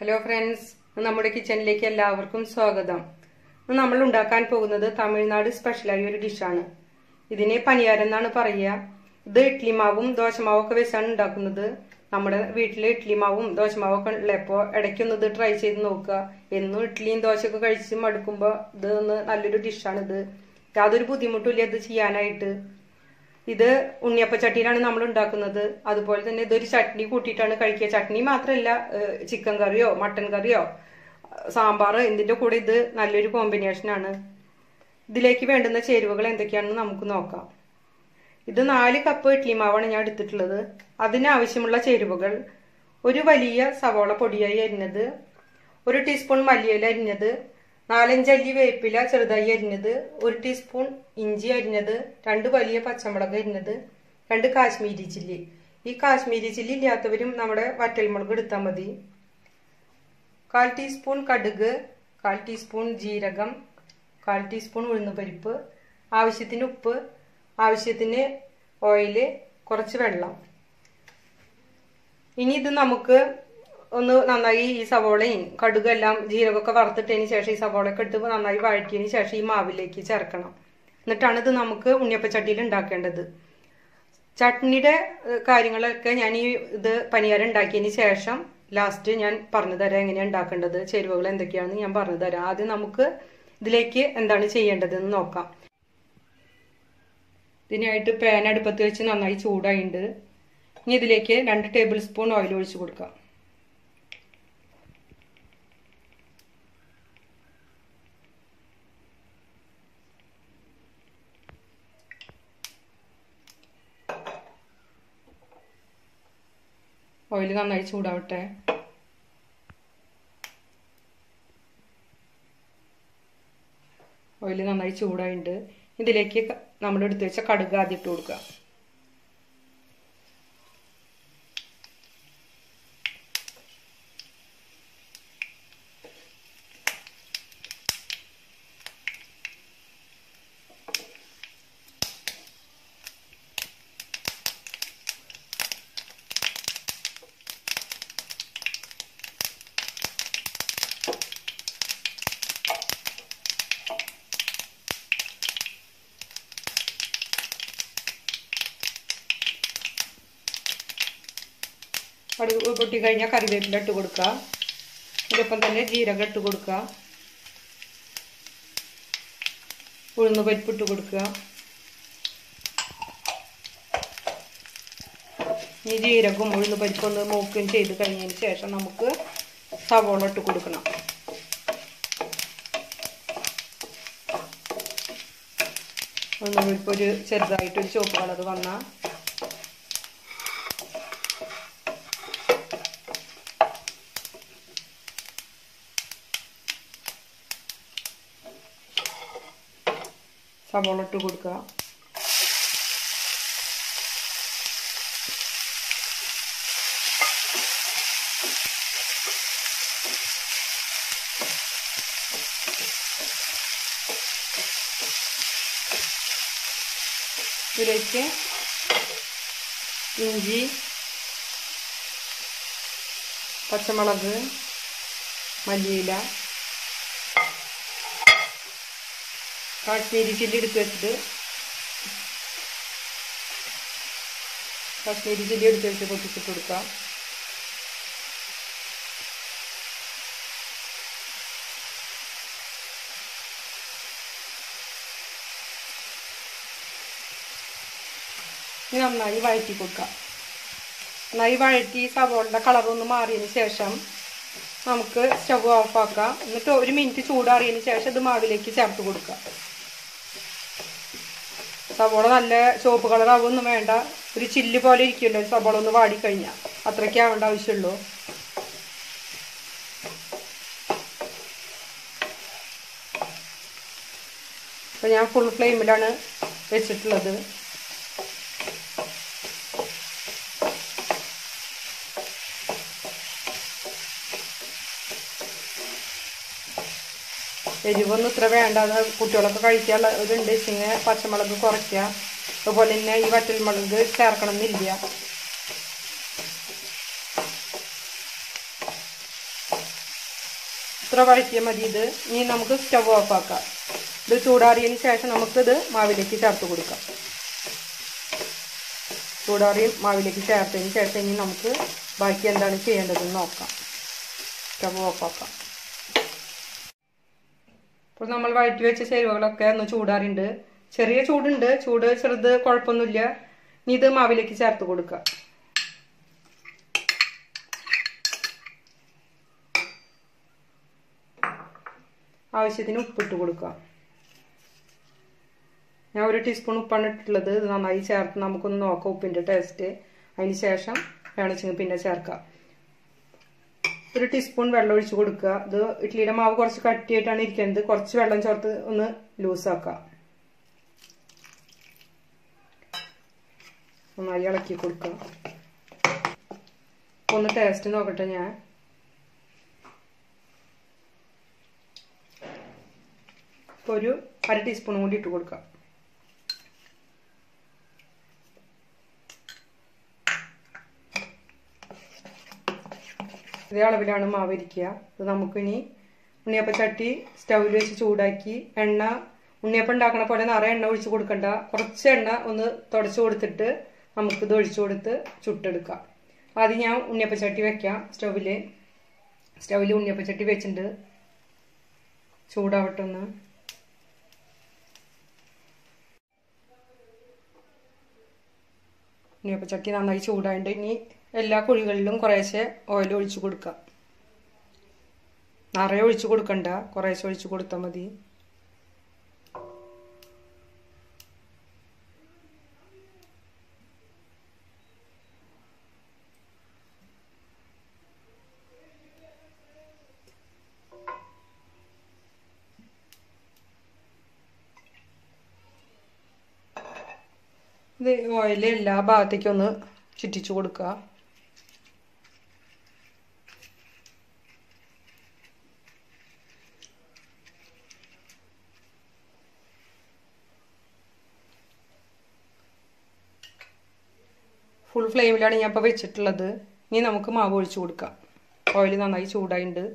hello friends നമ്മുടെ കിച്ചണിലേക്ക് എല്ലാവർക്കും സ്വാഗതം ഇന്ന് നമ്മൾ ഉണ്ടാക്കാൻ പോകുന്നത് തമിഴ്നാട് സ്പെഷ്യലായ ഒരു ഡിഷാണ് ഇതിനെ പനിയാരം എന്നാണ് പറയുക ഇത് ഇഡ്ലി മാവും ദോശമാവും ഒക്കെ വെച്ചാണ് ഉണ്ടാക്കുന്നത് നമ്മുടെ വീട്ടിൽ ഇഡ്ലി മാവും ദോശമാവൊക്കെ ഉള്ളപ്പോൾ ഇടയ്ക്കൊന്ന് ഇത് ട്രൈ ചെയ്ത് നോക്കുക എന്നും ഇഡ്ലിയും ദോശയൊക്കെ കഴിച്ച് മടുക്കുമ്പോൾ ഇത് ഒന്ന് നല്ലൊരു ഡിഷാണിത് യാതൊരു ബുദ്ധിമുട്ടുമില്ല ഇത് ചെയ്യാനായിട്ട് ഇത് ഉണ്ണിയപ്പ ചട്ടിയിലാണ് നമ്മൾ ഉണ്ടാക്കുന്നത് അതുപോലെ തന്നെ ഇതൊരു ചട്നി കൂട്ടിയിട്ടാണ് കഴിക്കുക ചട്നി മാത്രമല്ല ചിക്കൻ കറിയോ മട്ടൻ കറിയോ സാമ്പാർ ഇതിന്റെ കൂടെ ഇത് നല്ലൊരു കോമ്പിനേഷനാണ് ഇതിലേക്ക് വേണ്ടുന്ന ചേരുവകൾ എന്തൊക്കെയാണെന്ന് നമുക്ക് നോക്കാം ഇത് നാല് കപ്പ് ഇഡ്ലി മാവാണ് ഞാൻ എടുത്തിട്ടുള്ളത് അതിനാവശ്യമുള്ള ചേരുവകൾ ഒരു വലിയ സവോള പൊടിയായി അരിഞ്ഞത് ഒരു ടീസ്പൂൺ മല്ലിയില അരിഞ്ഞത് നാലഞ്ചല്ലി വേപ്പില ചെറുതായി അരിഞ്ഞത് ഒരു ടീസ്പൂൺ ഇഞ്ചി അരിഞ്ഞത് രണ്ട് വലിയ പച്ചമുളക് അരിഞ്ഞത് രണ്ട് കാശ്മീരി ചില്ലി ഈ കാശ്മീരി ചില്ലി ഇല്ലാത്തവരും നമ്മുടെ വറ്റൽമുളക് എടുത്താൽ മതി കാൽ ടീസ്പൂൺ കടുക് കാൽ ടീസ്പൂൺ ജീരകം കാൽ ടീസ്പൂൺ ഉഴുന്നുപരിപ്പ് ആവശ്യത്തിന് ഉപ്പ് ആവശ്യത്തിന് ഓയില് കുറച്ച് വെള്ളം ഇനി ഇത് നമുക്ക് ഒന്ന് നന്നായി ഈ സവോളയും കടുകെല്ലാം ജീരകമൊക്കെ വറുത്തിട്ടതിന് ശേഷം ഈ സവോളയൊക്കെ ഇട്ട് നന്നായി വഴറ്റിയതിന് ശേഷം ഈ മാവിലേക്ക് ചേർക്കണം എന്നിട്ടാണ് ഇത് നമുക്ക് ഉണ്ണിയപ്പച്ചട്ടിയിൽ ഉണ്ടാക്കേണ്ടത് ചട്നിയുടെ കാര്യങ്ങളൊക്കെ ഞാൻ ഈ ഇത് പനിയാരം ഉണ്ടാക്കിയതിന് ശേഷം ലാസ്റ്റ് ഞാൻ പറഞ്ഞു തരാം എങ്ങനെയാണ് ഉണ്ടാക്കേണ്ടത് ചേരുവകൾ എന്തൊക്കെയാണെന്ന് ഞാൻ പറഞ്ഞു തരാം ആദ്യം നമുക്ക് ഇതിലേക്ക് എന്താണ് ചെയ്യേണ്ടതെന്ന് നോക്കാം ഇതിനായിട്ട് പാൻ അടുപ്പത്ത് വെച്ച് നന്നായി ചൂടായിട്ടുണ്ട് ഇനി ഇതിലേക്ക് രണ്ട് ടേബിൾ സ്പൂൺ ഓയിൽ ഒഴിച്ച് കൊടുക്കാം ഓയിൽ നന്നായി ചൂടാവട്ടെ ഓയിൽ നന്നായി ചൂടായിട്ടുണ്ട് ഇതിലേക്ക് നമ്മൾ എടുത്തു വെച്ച കടുക് ആദ്യം ഇട്ട് കൊടുക്കുക കടുക് പൊട്ടി കഴിഞ്ഞാൽ കറിവേപ്പില ഇട്ട് കൊടുക്കുക ഇതിപ്പം തന്നെ ജീരകം ഇട്ട് കൊടുക്കുക ഉഴുന്ന് പരിപ്പ് ഇട്ട് കൊടുക്കുക ഈ ജീരകവും ഉഴുന്ന് പരിപ്പ് ഒന്ന് മൂക്കുകയും ചെയ്ത് കഴിഞ്ഞതിന് ശേഷം നമുക്ക് സവോള ഇട്ട് കൊടുക്കണം ഉഴുന്ന് പരിപ്പ് ഒരു ചെറുതായിട്ടൊരു ചുവപ്പ് കളർ വന്നാൽ സവോള ഇട്ട് കൊടുക്കുക ഇതിലേക്ക് ഇഞ്ചി പച്ചമുളക് മല്ലിയില കാശ്മീരി ചില്ലി എടുത്ത് വെച്ചിട്ട് കാശ്മീരി ചില്ലി എടുത്ത് വെച്ച് പൊട്ടിച്ചിട്ട് കൊടുക്കാം ഇനി നന്നായി വഴറ്റി കൊടുക്കാം നന്നായി വഴറ്റി സവോളിൻ്റെ കളറൊന്ന് മാറിയതിന് ശേഷം നമുക്ക് സ്റ്റവ് ഓഫാക്കാം എന്നിട്ട് ഒരു മിനിറ്റ് ചൂടാറിയതിന് ശേഷം ഇത് മാവിലേക്ക് ചേർത്ത് കൊടുക്കുക സവോള നല്ല ചുവപ്പ് കളറാവൊന്നും വേണ്ട ഒരു ചില്ല് പോലെ ഇരിക്കുമല്ലോ സവോള ഒന്ന് വാടിക്കഴിഞ്ഞാൽ അത്രയ്ക്ക് ആവേണ്ട ആവശ്യമുള്ളൂ അപ്പം ഞാൻ ഫുൾ ഫ്ലെയിമിലാണ് വെച്ചിട്ടുള്ളത് എരിവൊന്നും ഇത്ര വേണ്ട അത് കുട്ടികളൊക്കെ കഴിക്കാനുള്ള ഇതുണ്ട് വെച്ചിങ്ങനെ പച്ചമുളക് കുറയ്ക്കുക അതുപോലെ തന്നെ ഈ വറ്റൽമുളക് ചേർക്കണം എന്നില്ല ഇത്ര വഴറ്റിയാൽ മതി ഇത് ഇനി നമുക്ക് സ്റ്റവ് ഓഫ് ആക്കാം ഇത് ചൂടാറിയതിന് ശേഷം നമുക്കിത് മാവിലേക്ക് ചേർത്ത് കൊടുക്കാം ചൂടാറി മാവിലേക്ക് ചേർത്തതിന് ശേഷം ഇനി നമുക്ക് ബാക്കി എന്താണ് ചെയ്യേണ്ടതെന്ന് നോക്കാം സ്റ്റവ് ഓഫ് ആക്കാം ഇപ്പോൾ നമ്മൾ വഴറ്റി വെച്ച ചേരുവകളൊക്കെ ഒന്ന് ചൂടാറിണ്ട് ചെറിയ ചൂടുണ്ട് ചൂട് ചെറുത് കുഴപ്പമൊന്നുമില്ല ഇനി ഇത് മാവിലേക്ക് ചേർത്ത് കൊടുക്കുക ആവശ്യത്തിന് ഉപ്പിട്ട് കൊടുക്കുക ഞാൻ ഒരു ടീസ്പൂൺ ഉപ്പാണ് ഇട്ടിട്ടുള്ളത് ഇത് നന്നായി ചേർത്ത് നമുക്കൊന്ന് നോക്കാം ഉപ്പിൻ്റെ ടേസ്റ്റ് അതിന് ശേഷം വേണമെച്ചെങ്കിൽ പിന്നെ ചേർക്കാം ഒരു ടീസ്പൂൺ വെള്ളം ഒഴിച്ച് കൊടുക്കുക ഇത് ഇഡ്ഡലിയുടെ മാവ് കുറച്ച് കട്ടിയായിട്ടാണ് ഇരിക്കുന്നത് കുറച്ച് വെള്ളം ചേർത്ത് ഒന്ന് ലൂസാക്കാം നന്നായി ഇളക്കി കൊടുക്കുക ഒന്ന് ടേസ്റ്റ് നോക്കട്ടെ ഞാൻ ഇപ്പോൾ ഒരു അര ടീസ്പൂൺ കൂടി ഇട്ട് കൊടുക്കാം ഇതേ അളവിലാണ് മാവ് ഇരിക്കുക ഇത് നമുക്കിനി ഉണ്ണിയപ്പം ചട്ടി സ്റ്റൗവിൽ വെച്ച് ചൂടാക്കി എണ്ണ ഉണ്ണിയപ്പം ഉണ്ടാക്കണ പോലെ നിറയെ എണ്ണ ഒഴിച്ച് കൊടുക്കണ്ട കുറച്ച് എണ്ണ ഒന്ന് തുടച്ച് കൊടുത്തിട്ട് നമുക്കിത് ഒഴിച്ചു കൊടുത്ത് ചുട്ടെടുക്കാം ആദ്യം ഞാൻ ഉണ്ണിയപ്പം ചട്ടി വെക്കാം സ്റ്റൗവിൽ സ്റ്റൗവിൽ ഉണ്ണിയപ്പം ചട്ടി വെച്ചിട്ടുണ്ട് ചൂടാവട്ടെ ഒന്ന് ഉണ്ണിയപ്പം ചട്ടി നന്നായി ചൂടായിട്ട് ഇനി എല്ലാ കുഴികളിലും കുറേശ്ശെ ഓയിൽ ഒഴിച്ചു കൊടുക്കാം നിറയെ ഒഴിച്ചു കൊടുക്കണ്ട കുറേശ്ശെ ഒഴിച്ചു കൊടുത്താൽ മതി ഇത് ഓയിൽ എല്ലാ ഭാഗത്തേക്കും ഒന്ന് ചുറ്റിച്ചു കൊടുക്കുക ഫുൾ ഫ്ലെയിമിലാണ് ഞാൻ ഇപ്പോൾ വെച്ചിട്ടുള്ളത് ഇനി നമുക്ക് മാവ് ഒഴിച്ചു കൊടുക്കാം ഓയിൽ നന്നായി ചൂടായിട്ടുണ്ട്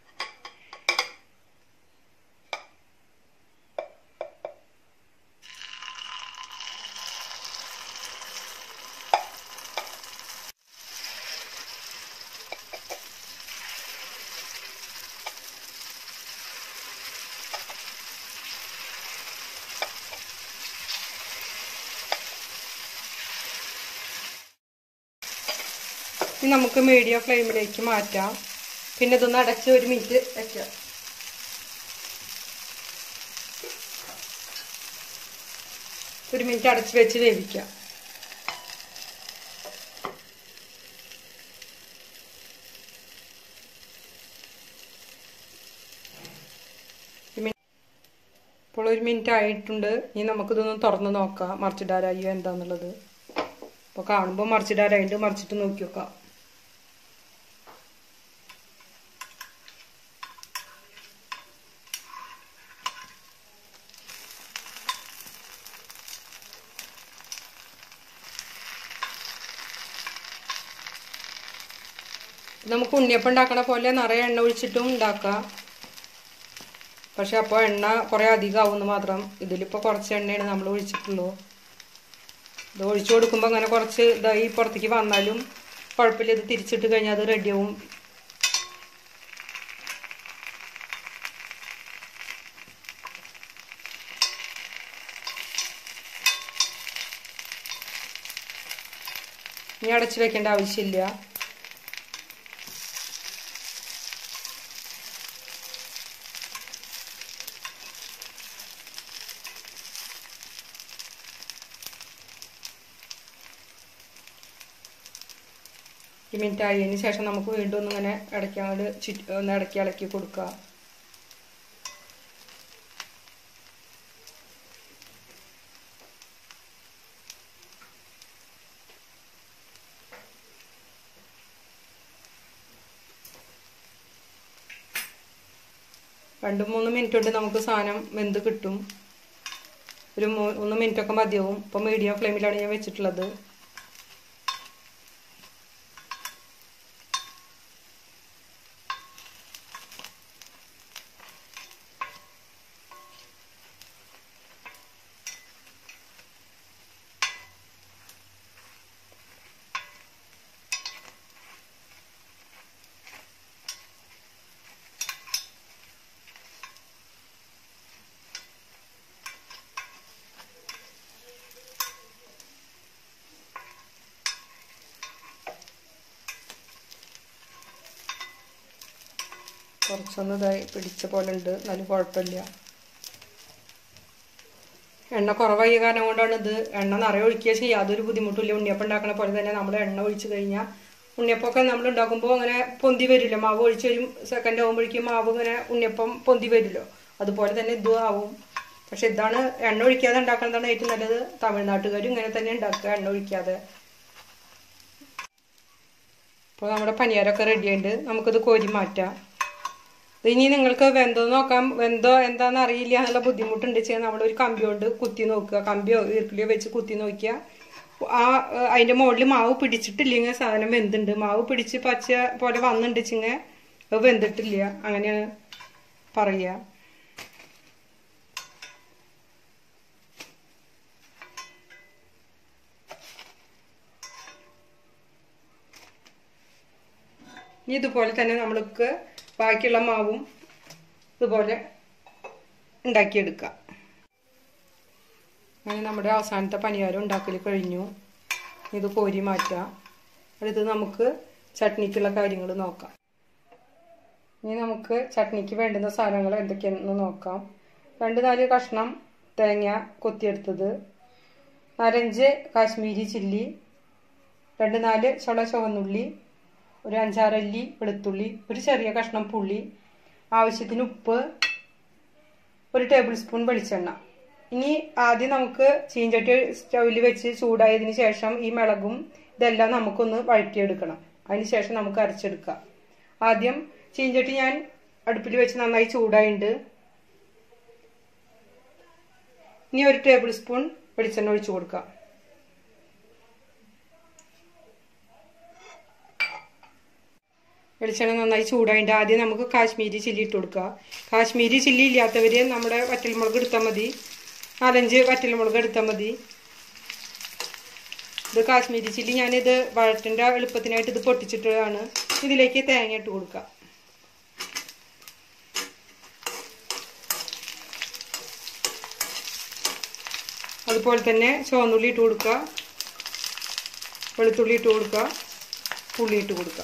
ഇനി നമുക്ക് മീഡിയം ഫ്ലെയിമിലേക്ക് മാറ്റാം പിന്നെ ഇതൊന്ന് അടച്ച് ഒരു മിനിറ്റ് വെക്കാം ഒരു മിനിറ്റ് അടച്ച് വെച്ച് വേവിക്കാം ഇപ്പോൾ ഒരു മിനിറ്റ് ആയിട്ടുണ്ട് ഇനി നമുക്കിതൊന്ന് തുറന്ന് നോക്കാം മറിച്ചിടാരായോ എന്താന്നുള്ളത് അപ്പോൾ കാണുമ്പോൾ മറിച്ചിടാരായിട്ട് മറിച്ചിട്ട് നോക്കി നോക്കാം നമുക്ക് ഉണ്ണിയപ്പം ഉണ്ടാക്കണ പോലെ നിറയെ എണ്ണ ഒഴിച്ചിട്ടും ഉണ്ടാക്കാം പക്ഷെ അപ്പോൾ എണ്ണ കുറേ അധികം ആവുമെന്ന് മാത്രം ഇതിലിപ്പോൾ കുറച്ച് എണ്ണയാണ് നമ്മൾ ഒഴിച്ചിട്ടുള്ളൂ ഇത് ഒഴിച്ചു കൊടുക്കുമ്പോൾ അങ്ങനെ കുറച്ച് ഇതായി പുറത്തേക്ക് വന്നാലും കുഴപ്പമില്ല ഇത് തിരിച്ചിട്ട് കഴിഞ്ഞാൽ അത് റെഡിയാവും ഇനി അടച്ചു വെക്കേണ്ട ആവശ്യമില്ല ഈ മിനിറ്റ് ആയതിന് ശേഷം നമുക്ക് വീണ്ടും ഒന്ന് ഇങ്ങനെ ഇടയ്ക്കാട് ചുറ്റി ഒന്ന് ഇടയ്ക്ക് ഇളക്കി കൊടുക്കുക രണ്ട് മൂന്ന് മിനിറ്റ് കൊണ്ട് നമുക്ക് സാധനം വെന്ത് കിട്ടും ഒരു മൂന്ന് മിനിറ്റ് ഒക്കെ മതിയാവും ഇപ്പം മീഡിയം ഫ്ലെയിമിലാണ് ഞാൻ വെച്ചിട്ടുള്ളത് കുറച്ചൊന്ന് ഇതായി പിടിച്ച പോലെ ഉണ്ട് എന്നാലും കുഴപ്പമില്ല എണ്ണ കുറവായ കാരണം കൊണ്ടാണ് ഇത് എണ്ണ നിറയെ ഒഴിക്കുക ചെയ്യുക യാതൊരു ബുദ്ധിമുട്ടില്ല ഉണ്ണിയപ്പം ഉണ്ടാക്കണ പോലെ തന്നെ നമ്മൾ എണ്ണ ഒഴിച്ച് കഴിഞ്ഞാൽ ഉണ്ണിയപ്പമൊക്കെ നമ്മൾ ഉണ്ടാക്കുമ്പോൾ അങ്ങനെ പൊന്തി വരില്ല മാവ് ഒഴിച്ച് ഒരു സെക്കൻഡ് ആകുമ്പോഴേക്കും മാവ് ഇങ്ങനെ ഉണ്ണിയപ്പം പൊന്തി വരുമല്ലോ അതുപോലെ തന്നെ ഇതും ആവും പക്ഷെ ഇതാണ് എണ്ണ ഒഴിക്കാതെ ഉണ്ടാക്കുന്നതാണ് ഏറ്റവും നല്ലത് തമിഴ്നാട്ടുകാരും ഇങ്ങനെ തന്നെ ഉണ്ടാക്കുക എണ്ണ ഒഴിക്കാതെ അപ്പോൾ നമ്മുടെ പനിയാരൊക്കെ റെഡി ആയിട്ട് നമുക്കിത് കോരി മാറ്റാം ഇത് ഇനി നിങ്ങൾക്ക് വെന്തോ നോക്കാം വെന്തോ എന്താണെന്ന് അറിയില്ല എന്നുള്ള ബുദ്ധിമുട്ടുണ്ട് ചെയ്യാൻ നമ്മളൊരു കമ്പി കൊണ്ട് കുത്തി നോക്കുക കമ്പിയോ ഈർക്കിളിയോ വെച്ച് കുത്തി നോക്കിയാൽ ആ ഏഹ്, അതിന്റെ മുകളിൽ മാവ് പിടിച്ചിട്ടില്ലെങ്കിൽ സാധനം വെന്തുണ്ട് മാവ് പിടിച്ച് പച്ച പോലെ വന്നിട്ടുണ്ടെച്ചിങ്ങ അത് വെന്തിട്ടില്ല അങ്ങനെയാണ് പറയുക ഇനി ഇതുപോലെ തന്നെ നമ്മൾക്ക് ബാക്കിയുള്ള മാവും ഇതുപോലെ ഉണ്ടാക്കിയെടുക്കാം അങ്ങനെ നമ്മുടെ അവസാനത്തെ പണിയാരം ഉണ്ടാക്കൽ കഴിഞ്ഞു ഇത് കോരി മാറ്റാം അടുത്ത് നമുക്ക് ചട്നിക്കുള്ള കാര്യങ്ങൾ നോക്കാം ഇനി നമുക്ക് ചട്നിക്ക് വേണ്ടുന്ന സാധനങ്ങൾ എന്തൊക്കെയാണെന്ന് നോക്കാം രണ്ട് നാല് കഷ്ണം തേങ്ങ കൊത്തിയെടുത്തത് നാലഞ്ച് കാശ്മീരി ചില്ലി രണ്ട് നാല് ചുള ചുവന്നുള്ളി ഒരു അഞ്ചാറല്ലി വെളുത്തുള്ളി ഒരു ചെറിയ കഷ്ണം പുള്ളി ആവശ്യത്തിന് ഉപ്പ് ഒരു ടേബിൾ സ്പൂൺ വെളിച്ചെണ്ണ ഇനി ആദ്യം നമുക്ക് ചീഞ്ചട്ടി സ്റ്റൗവിൽ വെച്ച് ചൂടായതിനു ശേഷം ഈ മിളകും ഇതെല്ലാം നമുക്കൊന്ന് വഴറ്റിയെടുക്കണം അതിന് ശേഷം നമുക്ക് അരച്ചെടുക്കാം ആദ്യം ചീഞ്ചട്ടി ഞാൻ അടുപ്പിൽ വെച്ച് നന്നായി ചൂടായിട്ടുണ്ട് ഇനി ഒരു ടേബിൾ സ്പൂൺ വെളിച്ചെണ്ണ ഒഴിച്ചു കൊടുക്കാം വെളിച്ചെണ്ണ നന്നായി ചൂടായിട്ട് ആദ്യം നമുക്ക് കാശ്മീരി ചില്ലി ഇട്ട് കൊടുക്കുക കാശ്മീരി ചില്ലി ഇല്ലാത്തവർ നമ്മുടെ വറ്റൽമുളക് എടുത്താൽ മതി നാലഞ്ച് വറ്റൽമുളക് എടുത്താൽ മതി ഇത് കാശ്മീരി ചില്ലി ഞാനിത് വഴറ്റിൻ്റെ എളുപ്പത്തിനായിട്ട് ഇത് പൊട്ടിച്ചിട്ടാണ് ഇതിലേക്ക് തേങ്ങ ഇട്ട് കൊടുക്കുക അതുപോലെ തന്നെ ചുവന്നുള്ളി ഇട്ട് കൊടുക്കുക വെളുത്തുള്ളി ഇട്ട് കൊടുക്കുക പുള്ളി ഇട്ട് കൊടുക്കുക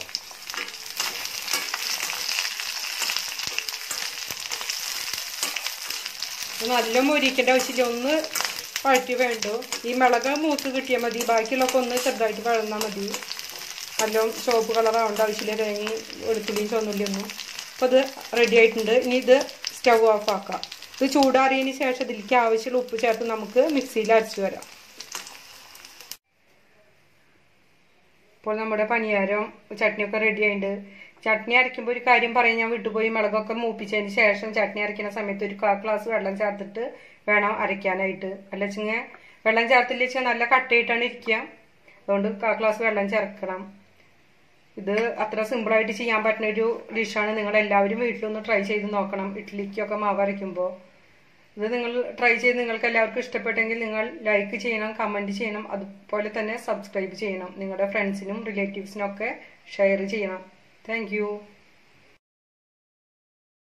നല്ല മൊരിക്കേണ്ട ആവശ്യമില്ല ഒന്ന് വഴറ്റി വേണ്ടു ഈ മിളക് മൂത്ത് കിട്ടിയാൽ മതി ബാക്കിയുള്ളതൊക്കെ ഒന്ന് ചെറുതായിട്ട് വഴന്നാൽ മതി നല്ല ചുവപ്പ് കളറാവേണ്ട ആവശ്യമില്ല തേങ്ങി വെളുത്തുള്ളിയും ചുവന്നുള്ളിയൊന്നും അപ്പോൾ ഇത് റെഡി ആയിട്ടുണ്ട് ഇനി ഇത് സ്റ്റൗ ഓഫ് ആക്കാം ഇത് ചൂടാറിയതിന് ശേഷം ഇതിലേക്ക് ആവശ്യമുള്ള ഉപ്പ് ചേർത്ത് നമുക്ക് മിക്സിയിൽ അരച്ച് വരാം ഇപ്പോൾ നമ്മുടെ പനിയാരം ചട്നിയൊക്കെ റെഡി ആയിട്ടുണ്ട് ചട്നി അരയ്ക്കുമ്പോൾ ഒരു കാര്യം പറയാൻ ഞാൻ വിട്ടുപോയി മുളകൊക്കെ മൂപ്പിച്ചതിന് ശേഷം ചട്നി അരയ്ക്കുന്ന സമയത്ത് ഒരു കാ ഗ്ലാസ് വെള്ളം ചേർത്തിട്ട് വേണം അരയ്ക്കാനായിട്ട് അല്ല വെച്ചിങ്ങ വെള്ളം ചേർത്തില്ല വെച്ചാൽ നല്ല കട്ടയിട്ടാണ് ഇരിക്കുക അതുകൊണ്ട് കാ ഗ്ലാസ് വെള്ളം ചേർക്കണം ഇത് അത്ര സിമ്പിളായിട്ട് ചെയ്യാൻ പറ്റുന്ന ഒരു ഡിഷാണ് നിങ്ങൾ എല്ലാവരും വീട്ടിലൊന്ന് ട്രൈ ചെയ്ത് നോക്കണം ഇഡ്ഡലിക്കൊക്കെ മാവ് അരയ്ക്കുമ്പോൾ ഇത് നിങ്ങൾ ട്രൈ ചെയ്ത് നിങ്ങൾക്ക് എല്ലാവർക്കും ഇഷ്ടപ്പെട്ടെങ്കിൽ നിങ്ങൾ ലൈക്ക് ചെയ്യണം കമൻറ്റ് ചെയ്യണം അതുപോലെ തന്നെ സബ്സ്ക്രൈബ് ചെയ്യണം നിങ്ങളുടെ ഫ്രണ്ട്സിനും റിലേറ്റീവ്സിനും ഒക്കെ ഷെയർ ചെയ്യണം താങ്ക്